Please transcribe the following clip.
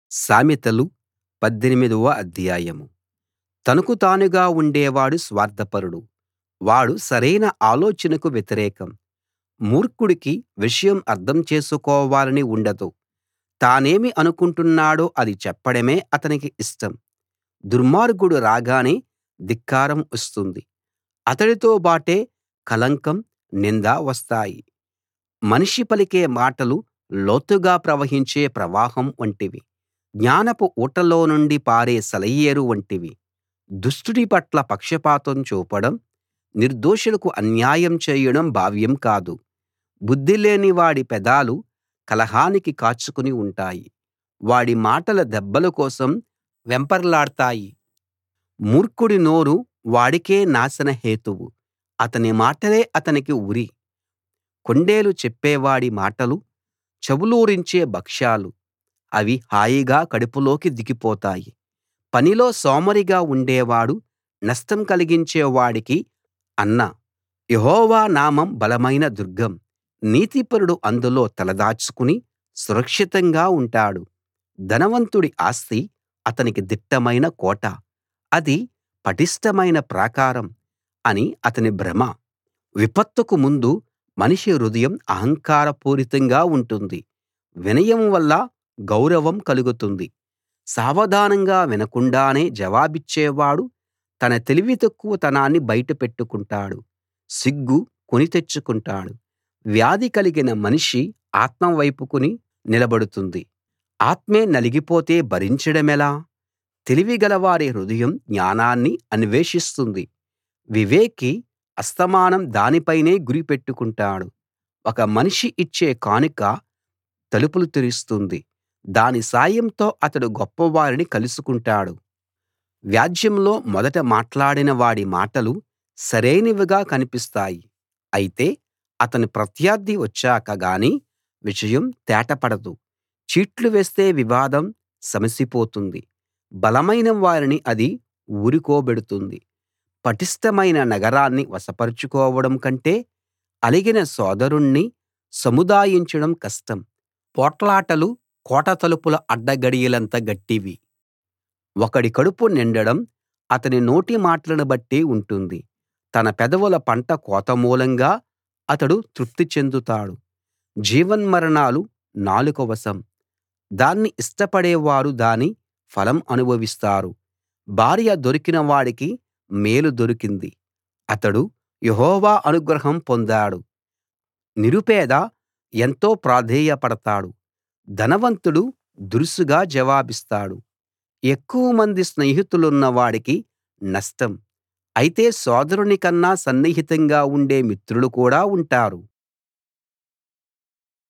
సామెతలు పద్దెనిమిదవ అధ్యాయం తనకు తానుగా ఉండేవాడు స్వార్థపరుడు వాడు సరైన ఆలోచనకు వ్యతిరేకం మూర్ఖుడికి విషయం అర్థం చేసుకోవాలని ఉండదు తానేమి అనుకుంటున్నాడో అది చెప్పడమే అతనికి ఇష్టం దుర్మార్గుడు రాగానే ధిక్కారం వస్తుంది అతడితో బాటే కళంకం నింద వస్తాయి మనిషి పలికే మాటలు లోతుగా ప్రవహించే ప్రవాహం వంటివి జ్ఞానపు ఊటలో నుండి పారే సెలయేరు వంటివి దుష్టుడి పట్ల పక్షపాతం చూపడం నిర్దోషులకు అన్యాయం చేయడం భావ్యం కాదు బుద్ధిలేని వాడి పెదాలు కలహానికి కాచుకుని ఉంటాయి వాడి మాటల దెబ్బల కోసం వెంపర్లాడతాయి మూర్ఖుడి నోరు వాడికే నాశన హేతువు అతని మాటలే అతనికి ఉరి కొండేలు చెప్పేవాడి మాటలు చెవులూరించే భక్ష్యాలు అవి హాయిగా కడుపులోకి దిగిపోతాయి పనిలో సోమరిగా ఉండేవాడు నష్టం కలిగించే వాడికి అన్న యెహోవా నామం బలమైన దుర్గం నీతిపరుడు అందులో తలదాచుకుని సురక్షితంగా ఉంటాడు ధనవంతుడి ఆస్తి అతనికి దిట్టమైన కోట అది పటిష్టమైన ప్రాకారం అని అతని భ్రమ విపత్తుకు ముందు మనిషి హృదయం అహంకారపూరితంగా ఉంటుంది వినయం వల్ల గౌరవం కలుగుతుంది సావధానంగా వినకుండానే జవాబిచ్చేవాడు తన తెలివితక్కువతనాన్ని బయట పెట్టుకుంటాడు సిగ్గు కొని తెచ్చుకుంటాడు వ్యాధి కలిగిన మనిషి ఆత్మ వైపుకుని నిలబడుతుంది ఆత్మే నలిగిపోతే భరించడమెలా తెలివిగలవారి హృదయం జ్ఞానాన్ని అన్వేషిస్తుంది వివేకి అస్తమానం దానిపైనే గురి పెట్టుకుంటాడు ఒక మనిషి ఇచ్చే కానుక తలుపులు తెరుస్తుంది దాని సాయంతో అతడు గొప్పవారిని కలుసుకుంటాడు వ్యాజ్యంలో మొదట మాట్లాడిన వాడి మాటలు సరైనవిగా కనిపిస్తాయి అయితే అతని ప్రత్యర్థి వచ్చాక గాని విషయం తేటపడదు చీట్లు వేస్తే వివాదం సమసిపోతుంది బలమైన వారిని అది ఊరుకోబెడుతుంది పటిష్టమైన నగరాన్ని వశపరచుకోవడం కంటే అలిగిన సోదరుణ్ణి సముదాయించడం కష్టం పోట్లాటలు కోట తలుపుల అడ్డగడియలంత గట్టివి ఒకడి కడుపు నిండడం అతని నోటి మాటలను బట్టి ఉంటుంది తన పెదవుల పంట కోత మూలంగా అతడు తృప్తి చెందుతాడు జీవన్మరణాలు నాలుక వశం దాన్ని ఇష్టపడేవారు దాని ఫలం అనుభవిస్తారు భార్య దొరికిన వాడికి మేలు దొరికింది అతడు యెహోవా అనుగ్రహం పొందాడు నిరుపేద ఎంతో ప్రాధేయపడతాడు ధనవంతుడు దురుసుగా జవాబిస్తాడు ఎక్కువమంది స్నేహితులున్న వాడికి నష్టం అయితే సోదరుని కన్నా సన్నిహితంగా ఉండే మిత్రులు కూడా ఉంటారు